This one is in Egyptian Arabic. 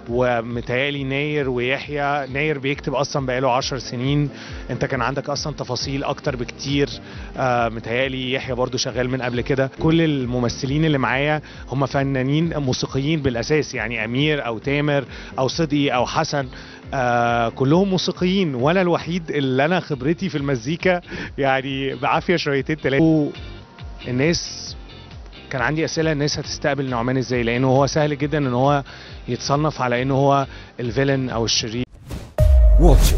ومتهيألي ناير ويحيى ناير بيكتب اصلا بقاله عشر سنين انت كان عندك اصلا تفاصيل اكتر بكتير آه متهيألي يحيى برضو شغال من قبل كده كل الممثلين اللي معايا هم فنانين موسيقيين بالاساس يعني امير او تامر او صدقي او حسن آه كلهم موسيقيين وانا الوحيد اللي انا خبرتي في المزيكا يعني بعافيه شويتين ثلاثه الناس كان عندي اسئله الناس هتستقبل نعمان ازاي لانه هو سهل جدا ان هو يتصنف على انه هو الفيلن او الشرير واتش